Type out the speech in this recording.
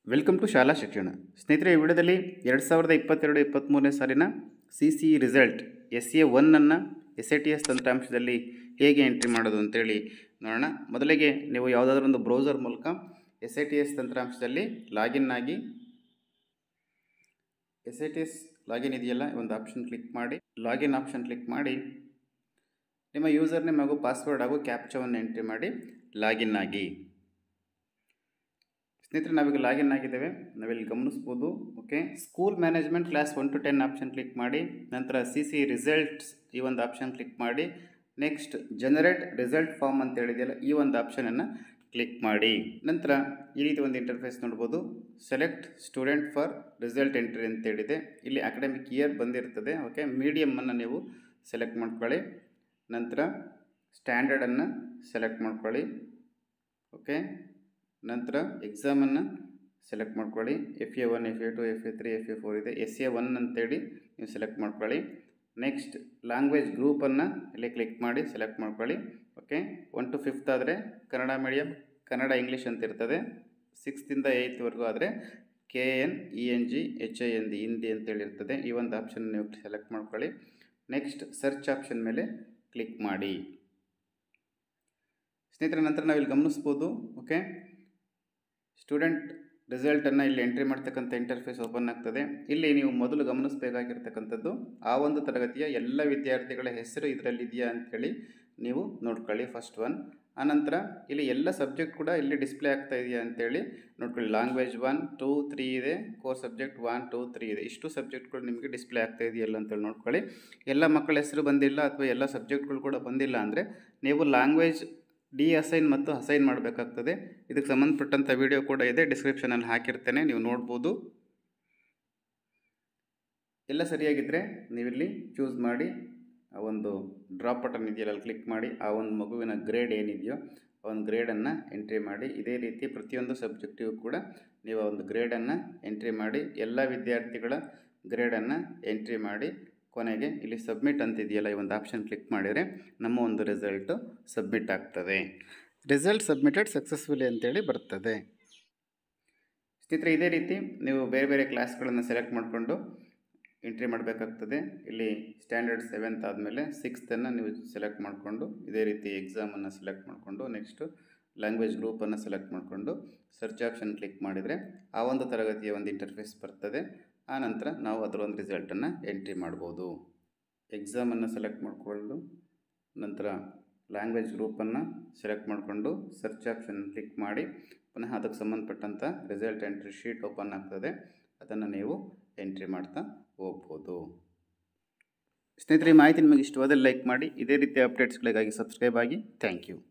welcome to ಶಾಲಾ ಶಿಕ್ಷಣ ಸ್ನೇಹಿತರೆ ಈ ವಿಡಿಯೋದಲ್ಲಿ ಎರಡು ಸಾವಿರದ ಇಪ್ಪತ್ತೆರಡು ಇಪ್ಪತ್ತ್ಮೂರನೇ ಸಾಲಿನ C C E result S A ಒನ್ನನ್ನು ಎಸ್ ಎ ಟಿ ಎಸ್ ತಂತ್ರಾಂಶದಲ್ಲಿ ಹೇಗೆ ಎಂಟ್ರಿ ಮಾಡೋದು ಅಂತೇಳಿ ನೋಡೋಣ ಮೊದಲಿಗೆ ನೀವು ಯಾವುದಾದ್ರೂ ಒಂದು ಬ್ರೌಸರ್ ಮೂಲಕ ಎಸ್ ಎ ಟಿ ಎಸ್ ತಂತ್ರಾಂಶದಲ್ಲಿ ಲಾಗಿನ್ ಆಗಿ S A T S login ಇದೆಯಲ್ಲ ಒಂದು ಆಪ್ಷನ್ ಕ್ಲಿಕ್ ಮಾಡಿ ಲಾಗಿನ್ ಆಪ್ಷನ್ ಕ್ಲಿಕ್ ಮಾಡಿ ನಿಮ್ಮ ಯೂಸರ್ ನೇಮ್ ಹಾಗೂ ಪಾಸ್ವರ್ಡ್ ಹಾಗೂ ಕ್ಯಾಪ್ಚವನ್ನು ಎಂಟ್ರಿ ಮಾಡಿ ಲಾಗಿನ್ ಆಗಿ ಸ್ನೇಹಿತರೆ ನಾವೀಗ ಲಾಗಿನ್ ಆಗಿದ್ದೇವೆ ನಾವಿಲ್ಲಿ ಗಮನಿಸ್ಬೋದು okay school management class one two ten option click ಮಾಡಿ ನಂತರ ಸಿ ಸಿ ರಿಸಲ್ಟ್ಸ್ ಈ ಒಂದು ಆಪ್ಷನ್ ಕ್ಲಿಕ್ ಮಾಡಿ ನೆಕ್ಸ್ಟ್ ಜನರೇಟ್ ರಿಸಲ್ಟ್ ಫಾರ್ಮ್ ಅಂತ ಹೇಳಿದೆಯಲ್ಲ ಈ ಒಂದು ಆಪ್ಷನನ್ನು ಕ್ಲಿಕ್ ಮಾಡಿ ನಂತರ ಈ ರೀತಿ ಒಂದು ಇಂಟರ್ಫೇಸ್ ನೋಡ್ಬೋದು select student for result entry ಅಂತ ಹೇಳಿದೆ ಇಲ್ಲಿ ಅಕಾಡೆಮಿಕ್ ಇಯರ್ ಬಂದಿರ್ತದೆ ಓಕೆ ಮೀಡಿಯಮನ್ನು ನೀವು ಸೆಲೆಕ್ಟ್ ಮಾಡ್ಕೊಳ್ಳಿ ನಂತರ ಸ್ಟ್ಯಾಂಡರ್ಡನ್ನು ಸೆಲೆಕ್ಟ್ ಮಾಡ್ಕೊಳ್ಳಿ ಓಕೆ ನಂತರ ಎಕ್ಸಾಮನ್ನು ಸೆಲೆಕ್ಟ್ ಮಾಡ್ಕೊಳ್ಳಿ F A one F A two F A three F A four ಇದೆ ಎಸ್ ಎ ಒನ್ ಅಂತೇಳಿ ನೀವು ಸೆಲೆಕ್ಟ್ ಮಾಡ್ಕೊಳ್ಳಿ ನೆಕ್ಸ್ಟ್ ಲ್ಯಾಂಗ್ವೇಜ್ ಗ್ರೂಪನ್ನು ಇಲ್ಲಿ ಕ್ಲಿಕ್ ಮಾಡಿ ಸೆಲೆಕ್ಟ್ ಮಾಡ್ಕೊಳ್ಳಿ ಓಕೆ ಒನ್ ಟು ಫಿಫ್ತ್ ಆದರೆ ಕನ್ನಡ ಮೀಡಿಯಮ್ ಕನ್ನಡ ಇಂಗ್ಲೀಷ್ ಅಂತ ಇರ್ತದೆ ಸಿಕ್ಸ್ತಿಂದ ಏಯ್ತ್ವರೆಗೂ ಆದರೆ K N E N G H I N D Hindi ಅಂತೇಳಿ ಇರ್ತದೆ ಈ ಒಂದು ಆಪ್ಷನ್ ನೀವು ಸೆಲೆಕ್ಟ್ ಮಾಡ್ಕೊಳ್ಳಿ ನೆಕ್ಸ್ಟ್ ಸರ್ಚ್ ಆಪ್ಷನ್ ಮೇಲೆ ಕ್ಲಿಕ್ ಮಾಡಿ ಸ್ನೇಹಿತರ ನಂತರ ನಾವಿಲ್ಲಿ ಗಮನಿಸ್ಬೋದು ಓಕೆ ಸ್ಟೂಡೆಂಟ್ ರಿಸಲ್ಟನ್ನು ಇಲ್ಲಿ ಎಂಟ್ರಿ ಮಾಡ್ತಕ್ಕಂಥ ಇಂಟರ್ಫೇಸ್ ಓಪನ್ ಆಗ್ತದೆ ಇಲ್ಲಿ ನೀವು ಮೊದಲು ಗಮನಿಸಬೇಕಾಗಿರ್ತಕ್ಕಂಥದ್ದು ಆ ಒಂದು ತರಗತಿಯ ಎಲ್ಲ ವಿದ್ಯಾರ್ಥಿಗಳ ಹೆಸರು ಇದರಲ್ಲಿ ಇದೆಯಾ ಅಂಥೇಳಿ ನೀವು ನೋಡ್ಕೊಳ್ಳಿ ಫಸ್ಟ್ ಒನ್ ಆನಂತರ ಇಲ್ಲಿ ಎಲ್ಲ ಸಬ್ಜೆಕ್ಟ್ ಕೂಡ ಇಲ್ಲಿ ಡಿಸ್ಪ್ಲೇ ಆಗ್ತಾ ಇದೆಯಾ ಅಂತೇಳಿ ನೋಡ್ಕೊಳ್ಳಿ ಲ್ಯಾಂಗ್ವೇಜ್ ಒನ್ ಟೂ ತ್ರೀ ಇದೆ core subject one two three ಇದೆ ಇಷ್ಟು ಸಬ್ಜೆಕ್ಟ್ಗಳು ನಿಮಗೆ ಡಿಸ್ಪ್ಲೇ ಆಗ್ತಾ ಇದೆಯಲ್ಲ ಅಂತೇಳಿ ನೋಡ್ಕೊಳ್ಳಿ ಎಲ್ಲ ಮಕ್ಕಳ ಹೆಸರು ಬಂದಿಲ್ಲ ಅಥವಾ ಎಲ್ಲ ಸಬ್ಜೆಕ್ಟ್ಗಳು ಕೂಡ ಬಂದಿಲ್ಲ ಅಂದರೆ ನೀವು ಲ್ಯಾಂಗ್ವೇಜ್ ಡಿ ಅಸೈನ್ ಮತ್ತು ಅಸೈನ್ ಮಾಡಬೇಕಾಗ್ತದೆ ಇದಕ್ಕೆ ಸಂಬಂಧಪಟ್ಟಂಥ ವಿಡಿಯೋ ಕೂಡ ಇದೆ ಡಿಸ್ಕ್ರಿಪ್ಷನಲ್ಲಿ ಹಾಕಿರ್ತೇನೆ ನೀವು ನೋಡ್ಬೋದು ಎಲ್ಲ ಸರಿಯಾಗಿದ್ದರೆ ನೀವಿಲ್ಲಿ ಚೂಸ್ ಮಾಡಿ ಆ ಒಂದು ಡ್ರಾಪ್ ಬಟನ್ ಇದೆಯಲ್ಲ ಅಲ್ಲಿ ಕ್ಲಿಕ್ ಮಾಡಿ ಆ ಒಂದು ಮಗುವಿನ ಗ್ರೇಡ್ ಏನಿದೆಯೋ ಆ ಒಂದು ಗ್ರೇಡನ್ನು ಎಂಟ್ರಿ ಮಾಡಿ ಇದೇ ರೀತಿ ಪ್ರತಿಯೊಂದು ಸಬ್ಜೆಕ್ಟಿಗೂ ಕೂಡ ನೀವು ಆ ಒಂದು ಗ್ರೇಡನ್ನು ಎಂಟ್ರಿ ಮಾಡಿ ಎಲ್ಲ ವಿದ್ಯಾರ್ಥಿಗಳ ಗ್ರೇಡನ್ನು ಎಂಟ್ರಿ ಮಾಡಿ ಕೊನೆಗೆ ಇಲ್ಲಿ ಸಬ್ಮಿಟ್ ಅಂತಿದೆಯಲ್ಲ ಈ ಒಂದು ಆಪ್ಷನ್ ಕ್ಲಿಕ್ ಮಾಡಿದರೆ ನಮ್ಮ ಒಂದು ರಿಸಲ್ಟು ಸಬ್ಮಿಟ್ ಆಗ್ತದೆ ರಿಸಲ್ಟ್ ಸಬ್ಮಿಟೆಡ್ ಸಕ್ಸಸ್ಫುಲಿ ಅಂತೇಳಿ ಬರ್ತದೆ ಸ್ನೇಹಿತರೆ ಇದೇ ರೀತಿ ನೀವು ಬೇರೆ ಬೇರೆ ಕ್ಲಾಸ್ಗಳನ್ನು ಸೆಲೆಕ್ಟ್ ಮಾಡಿಕೊಂಡು ಎಂಟ್ರಿ ಮಾಡಬೇಕಾಗ್ತದೆ ಇಲ್ಲಿ ಸ್ಟ್ಯಾಂಡರ್ಡ್ ಸೆವೆಂತ್ ಆದಮೇಲೆ ಸಿಕ್ಸ್ತನ್ನು ನೀವು ಸೆಲೆಕ್ಟ್ ಮಾಡಿಕೊಂಡು ಇದೇ ರೀತಿ ಎಕ್ಸಾಮನ್ನು ಸೆಲೆಕ್ಟ್ ಮಾಡಿಕೊಂಡು ನೆಕ್ಸ್ಟು ಲ್ಯಾಂಗ್ವೇಜ್ ಗ್ರೂಪನ್ನು ಸೆಲೆಕ್ಟ್ ಮಾಡಿಕೊಂಡು ಸರ್ಚ್ ಆಪ್ಷನ್ ಕ್ಲಿಕ್ ಮಾಡಿದರೆ ಆ ಒಂದು ತರಗತಿಯ ಒಂದು ಇಂಟರ್ಫೇಸ್ ಬರ್ತದೆ ಆನಂತರ ನಾವು ಅದರ ಒಂದು ರಿಸಲ್ಟನ್ನು ಎಂಟ್ರಿ ಮಾಡ್ಬೋದು ಎಕ್ಸಾಮನ್ನು ಸೆಲೆಕ್ಟ್ ಮಾಡಿಕೊಂಡು ನಂತರ ಲ್ಯಾಂಗ್ವೇಜ್ ಗ್ರೂಪನ್ನು ಸೆಲೆಕ್ಟ್ ಮಾಡಿಕೊಂಡು ಸರ್ಚ್ ಆಪ್ಷನ್ ಕ್ಲಿಕ್ ಮಾಡಿ ಪುನಃ ಅದಕ್ಕೆ ಸಂಬಂಧಪಟ್ಟಂಥ ರಿಸಲ್ಟ್ ಎಂಟ್ರಿ ಶೀಟ್ ಓಪನ್ ಆಗ್ತದೆ ಅದನ್ನು ನೀವು ಎಂಟ್ರಿ ಮಾಡ್ತಾ ಹೋಗ್ಬೋದು ಸ್ನೇಹಿತರೆ ಈ ಮಾಹಿತಿ ನಿಮಗೆ ಇಷ್ಟವಾದಲ್ಲಿ ಲೈಕ್ ಮಾಡಿ ಇದೇ ರೀತಿಯ ಅಪ್ಡೇಟ್ಸ್ಗಳಿಗಾಗಿ ಸಬ್ಸ್ಕ್ರೈಬ್ ಆಗಿ ಥ್ಯಾಂಕ್ ಯು